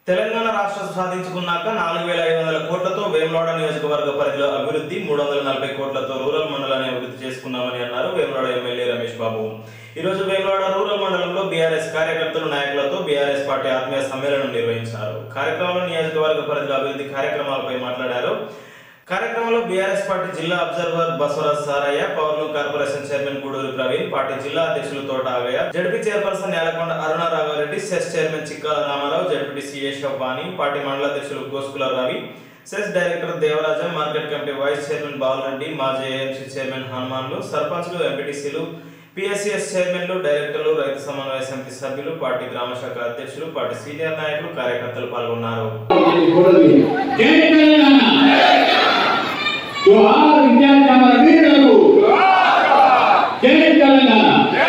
తెలంగాణ రాష్ట్రం సాధించుకున్నాక నాలుగు వేల ఐదు వందల కోట్లతో వేములవాడ నియోజకవర్గ పరిధిలో అభివృద్ధి మూడు వందల నలభై కోట్లతో రూరల్ మండలాన్ని అభివృద్ధి చేసుకున్నామని అన్నారు వేములవాడ ఎమ్మెల్యే రమేష్ బాబు ఈ రోజు వేములవాడ రూరల్ మండలంలో బీఆర్ఎస్ కార్యకర్తలు నాయకులతో బీఆర్ఎస్ పార్టీ ఆత్మీయ సమ్మేళనం నిర్వహించారు కార్యక్రమంలో నియోజకవర్గ పరిధిలో అభివృద్ధి కార్యక్రమాలపై మాట్లాడారు కార్యక్రమంలో బీఆర్ఎస్ పార్టీ జిల్లా అబ్జర్వర్ బసవరాజ్ సారయ్య పౌర్ణం corporation chairman Guduri Praveen party జిల్లా అధ్యక్షులు Thota Agaiah ZP chairperson Nelakonda Aruna Raghava Reddy CESS chairman Chikka Rama Rao ZP CS Vani party మండల అధ్యక్షులు Goskula Ravi CESS director Devarajam market committee vice chairman Bala Reddy మాజీ ఏఎంసీ చైర్మన్ హనుమాన్లు సర్పంచ్లు ఎంపీటీసీలు పిఎస్సిఎస్ చైర్మన్లు డైరెక్టర్లు రైతు సమన్వయ సమితి సభ్యులు పార్టీ గ్రామ శాఖ అధ్యక్షులు పార్టీ సీనియర్ నాయకులు కార్యకర్తలు పాల్గొన్నారు జై తెలంగాణ జోహార్ విద్యార్థి అమర వీరులకు జై తెలంగాణ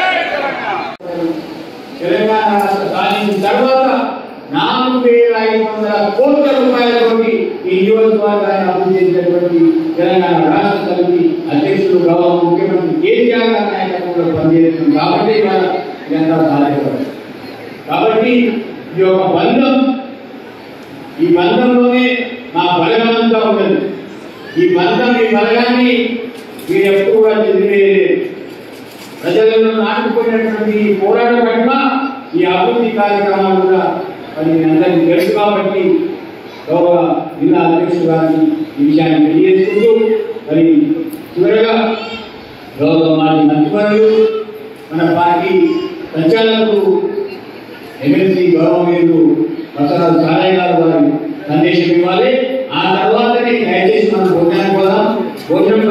తెలంగాణ రాష్ట్ర సాధించిన తర్వాత నాలుగు వేల ఐదు వందల కోట్ల రూపాయలతోటి ఈ నియోజకవర్గాన్ని అభివృద్ధి చేసినటువంటి తెలంగాణ రాష్ట్ర సమితి అధ్యక్షులు గౌరవ ముఖ్యమంత్రి కేసీఆర్ గారి నాయకత్వంలో పనిచేస్తున్నాం కాబట్టి ఇవాళ ఇదంతా సాధ్యపడింది కాబట్టి ఇది ఒక బంధం ఈ బంధంలోనే మా బలగమంతా ఉన్నది ఈ బంధం ఈ బలగాన్ని మీరు ఎప్పుడు కూడా తెలియలేదు ప్రజలలో నాటుకుపోయినటువంటి ఈ పోరాటం పట్ల ఈ అభివృద్ధి కార్యక్రమాలు కూడా మరి మీ అందరికీ తెలుసు కాబట్టి గౌరవ జిల్లా అధ్యక్షుడు గారిని ఈ విషయాన్ని తెలియజేసుకుంటూ మరి చివరగా గౌరవ మాజీ మంత్రివర్యులు మన పార్టీ సంచాలకులు ఎమ్మెల్సీ గౌరవనీయులు బసరాజు సారయ్య గారు వారి సందేశం ఇవ్వాలి ఆ తర్వాతనే దయచేసి మనం భోజనానికి పోదాం భోజనం